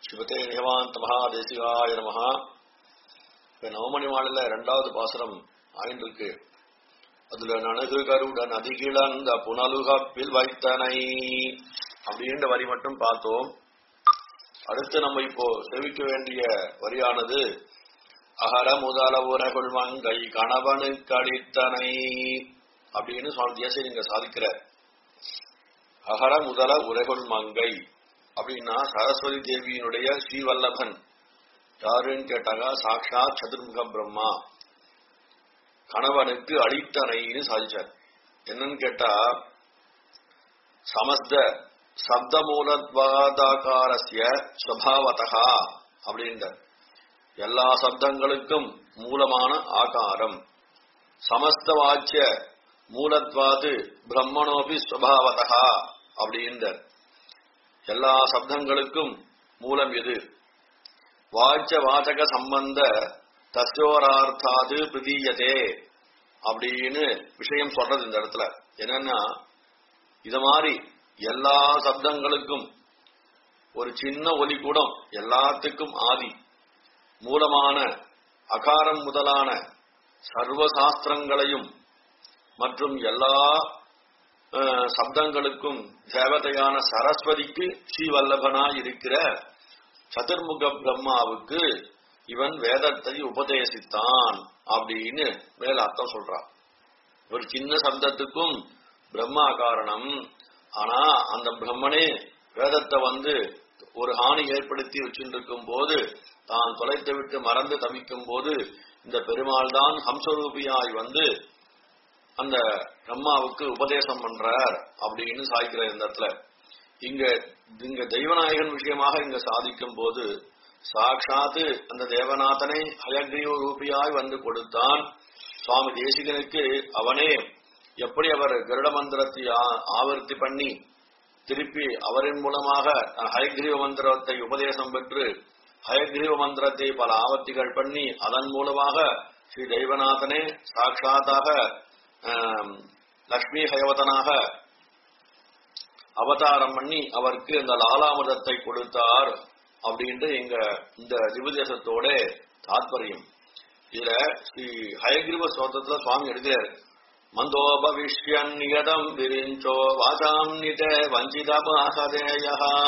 சிவத்தே நிகவாந்த மகாதேசிகாய நமஹா இப்ப நவமணி மாடல ரெண்டாவது பாசனம் ஆயின்றிருக்கு அதுல நனகு கருடன் அதிகிழந்த புனலுகப்பில் வைத்தனை அப்படின்ற வரி மட்டும் பார்த்தோம் அடுத்து நம்ம இப்போ செவிக்க வேண்டிய வரியானது அகர முதல உரகுள் மங்கை கணவனுக்கு அளித்தனை அப்படின்னு சுவாமி தேசியர் இங்க சாதிக்கிறார் அகர முதல உரைகுள் மங்கை அப்படின்னா சரஸ்வதி தேவியினுடைய ஸ்ரீவல்லபன் யாருன்னு கேட்டாங்க சாக்ஷாத் சதுர்முக பிரம்மா கணவனுக்கு அளித்தனைன்னு சாதிச்சார் என்னன்னு கேட்டா சமஸ்த சப்த மூலத்வாதாகாரஸ்ய ஸ்வபாவதா அப்படின்ற எல்லா சப்தங்களுக்கும் மூலமான ஆகாரம் சமஸ்த வாச்சிய மூலத்வாது பிரம்மணோபி ஸ்வபாவதா அப்படின்ற எல்லா சப்தங்களுக்கும் மூலம் எது வாச்ச வாச்சக சம்பந்த தஸ்யோரார்த்தாது பிரதீயதே அப்படின்னு விஷயம் சொல்றது இந்த இடத்துல என்னன்னா இத மாதிரி எல்லா சப்தங்களுக்கும் ஒரு சின்ன ஒலி கூடம் எல்லாத்துக்கும் ஆதி மூலமான அகாரம் முதலான சர்வ சாஸ்திரங்களையும் மற்றும் எல்லா சப்தங்களுக்கும் தேவதையான சரஸ்வதிக்கு ஸ்ரீவல்லபனாய் இருக்கிற சதுர்முக பிரம்மாவுக்கு இவன் வேதத்தை உபதேசித்தான் அப்படின்னு மேல அர்த்தம் சொல்றான் ஒரு சின்ன சப்தத்துக்கும் பிரம்மா காரணம் ஆனா அந்த பிரம்மனே வேதத்தை வந்து ஒரு ஹானி ஏற்படுத்தி வச்சுருக்கும் போது தான் தொலைத்து விட்டு மறந்து தவிக்கும் போது இந்த பெருமாள் தான் ஹம்சரூபியாய் வந்து அந்த பிரம்மாவுக்கு உபதேசம் பண்றார் அப்படின்னு சாய்க்கிற இந்த இடத்துல இங்க இங்க தெய்வநாயகன் விஷயமாக இங்க சாதிக்கும் போது சாட்சாத்து அந்த தேவநாதனை ஹயக்ரீவ ரூபியாய் வந்து கொடுத்தான் சுவாமி தேசிகனுக்கு அவனே எப்படி அவர் கருட மந்திரத்தை ஆவர்த்தி பண்ணி திருப்பி அவரின் மூலமாக ஹயக்ரீவ மந்திரத்தை உபதேசம் பெற்று ஹயக்ரீவ மந்திரத்தை பல ஆவர்த்திகள் பண்ணி அதன் மூலமாக ஸ்ரீ தெய்வநாதனே சாட்சாத்தாக லக்ஷ்மி ஹயவதனாக அவதாரம் பண்ணி அவருக்கு இந்த லாலாமிரதத்தை கொடுத்தார் அப்படின்ட்டு எங்க இந்த திவதேசத்தோட தாத்பரியம் இதுல ஸ்ரீ ஹயகிரிவ சோதத்துல சுவாமி எழுதுறாரு மந்தோபவிஷ்யன் நியதம் விரிஞ்சோ வாசாம் நித வஞ்சிதபாசதேய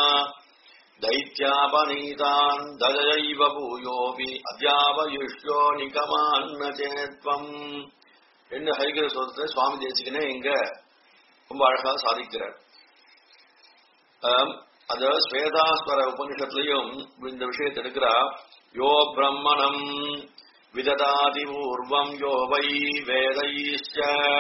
தைத்யாபனீதான் தஜைவ பூயோபி அத்தியாபயுஷ்யோ நிகமான்ன சேத்வம் என்று ஹைகிர சோதத்தை சுவாமி தேசிகனே இங்க ரொம்ப அழகா சாதிக்கிறார் அது ஸ்வேதாஸ்வர உபனிஷத்துலயும் இந்த விஷயத்தை எடுக்கிறா யோ பிரம்மணம் விததாதி பூர்வம் யோ வை வேதைச்ச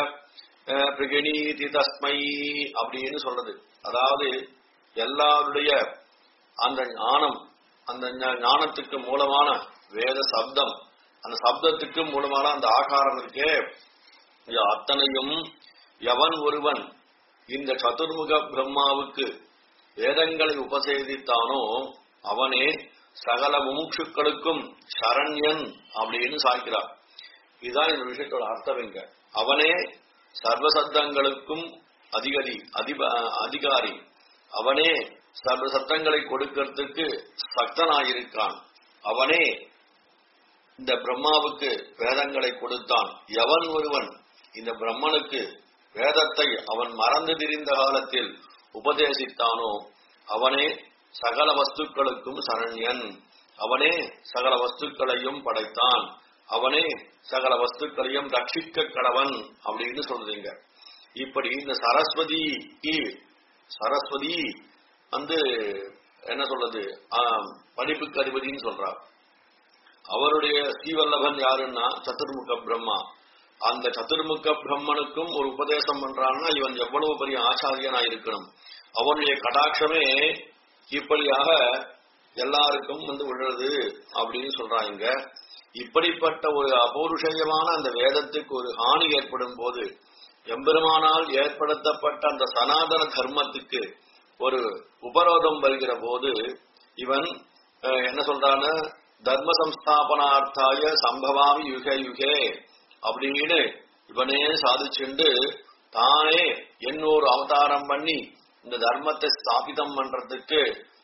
பிரகிணீதி தஸ்மை அப்படின்னு சொல்றது அதாவது எல்லாருடைய அந்த ஞானம் அந்த ஞானத்துக்கு மூலமான வேத சப்தம் அந்த சப்தத்துக்கு மூலமான அந்த ஆகாரம் இருக்கே அத்தனையும் எவன் ஒருவன் இந்த சதுர்முக பிரம்மாவுக்கு வேதங்களை உபசேதித்தானோ அவனே சகல முமுட்சுக்களுக்கும் சரண்யன் அப்படின்னு சாய்க்கிறார் இதுதான் இந்த விஷயத்தோட அர்த்தம் இங்க அவனே சர்வசத்தங்களுக்கும் அதிகரி அதிகாரி அவனே சர்வ சத்தங்களை கொடுக்கிறதுக்கு சக்தனாயிருக்கான் அவனே இந்த பிரம்மாவுக்கு வேதங்களை கொடுத்தான் எவன் ஒருவன் இந்த பிரம்மனுக்கு வேதத்தை அவன் மறந்து திரிந்த காலத்தில் உபதேசித்தானோ அவனே சகல வஸ்துக்களுக்கும் சரண்யன் அவனே சகல வஸ்துக்களையும் படைத்தான் அவனே சகல வஸ்துக்களையும் ரட்சிக்க கடவன் அப்படின்னு சொல்றீங்க இப்படி இந்த சரஸ்வதிக்கு சரஸ்வதி வந்து என்ன சொல்றது படிப்புக்கு அதிபதினு சொல்றார் அவருடைய ஸ்ரீவல்லபன் யாருன்னா சதுர்முக பிரம்மா அந்த சதுர்முக பிரம்மனுக்கும் ஒரு உபதேசம் பண்றான்னா இவன் எவ்வளவு பெரிய ஆச்சாரியனா இருக்கணும் அவனுடைய கடாட்சமே இப்படியாக எல்லாருக்கும் வந்து விழுறது அப்படின்னு சொல்றாங்க இப்படிப்பட்ட ஒரு அபௌருஷயமான அந்த வேதத்துக்கு ஒரு ஹானி ஏற்படும் போது எம்பெருமானால் ஏற்படுத்தப்பட்ட அந்த சனாதன தர்மத்துக்கு ஒரு உபரோதம் வருகிற போது இவன் என்ன சொல்றான்னு தர்ம சம்ஸ்தாபனார்த்தாய சம்பவாமி யுக யுகே அப்படின்னு இவனே சாதிச்சுண்டு தானே என்னொரு அவதாரம் பண்ணி இந்த தர்மத்தை ஸ்தாபிதம் பண்றதுக்கு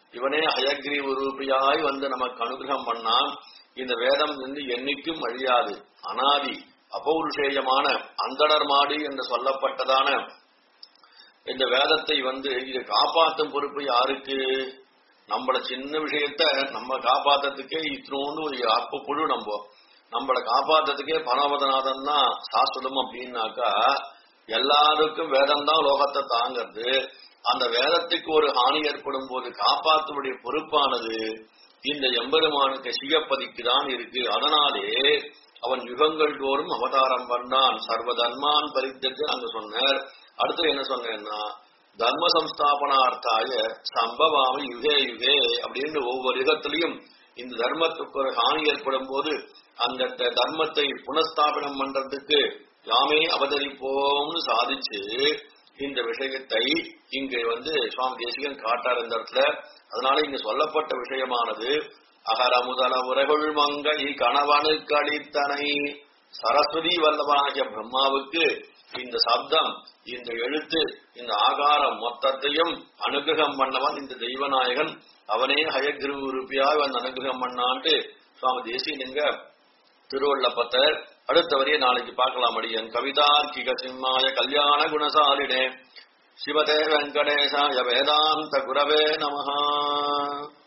இவனே ஹயக்ரீவ ரூபியாய் வந்து நமக்கு அனுகிரகம் பண்ணான் இந்த வேதம் வந்து என்னைக்கும் அழியாது அனாதி அபௌருஷேயமான அந்தடர் மாடி என்று சொல்லப்பட்டதான இந்த வேதத்தை வந்து இது காப்பாற்றும் பொறுப்பு யாருக்கு நம்மள சின்ன விஷயத்த நம்ம காப்பாத்துறதுக்கே இத்தினோண்டு ஒரு அப்ப புழு நம்ப நம்மள காப்பாத்துறதுக்கே பரமபதநாதன் தான் சாஸ்வதம் அப்படின்னாக்கா எல்லாருக்கும் வேதம் தான் லோகத்தை தாங்கிறது அந்த வேதத்துக்கு ஒரு ஹானி ஏற்படும் போது காப்பாற்றுடைய பொறுப்பானது இந்த எம்பெருமானுக்கு சிகப்பதிக்கு தான் இருக்கு அதனாலே அவன் யுகங்கள் தோறும் அவதாரம் பண்ணான் சர்வதன்மான் பரித்தது அங்க சொன்னார் அடுத்து என்ன சொன்னேன்னா தர்ம சம்ஸ்தாபனார்த்தாய சம்பவாமி யுகே யுகே அப்படின்னு ஒவ்வொரு யுகத்திலையும் இந்த தர்மத்துக்கு ஒரு ஹானி ஏற்படும் போது அந்த த- தர்மத்தை புனஸ்தாபனம் பண்றதுக்கு யாமே அவதரிப்போம்னு சாதிச்சு இந்த விஷயத்தை இங்க வந்து சுவாமி தேசிகன் காட்டார் இந்த இடத்துல அதனால இங்க சொல்லப்பட்ட விஷயமானது அகர முதல உரைகுள் மங்கை கணவனுக்கு அளித்தனை சரஸ்வதி வல்லவனாகிய பிரம்மாவுக்கு இந்த சப்தம் இந்த எழுத்து இந்த ஆகாரம் மொத்தத்தையும் அனுகிரகம் பண்ணவன் இந்த தெய்வநாயகன் அவனே ஹயக்ரு ரூபியாய் வந்து அனுகிரகம் பண்ணான்ட்டு சுவாமி தேசியனுங்க திருவள்ளப்பத்தர் அடுத்த வரைய நாளைக்கு பார்க்கலாம் அடியன் கவிதார்க்கிக சிம்மாய கல்யாண குணசாலினே சிவதே வெங்கடேசாய வேதாந்த குரவே நமஹா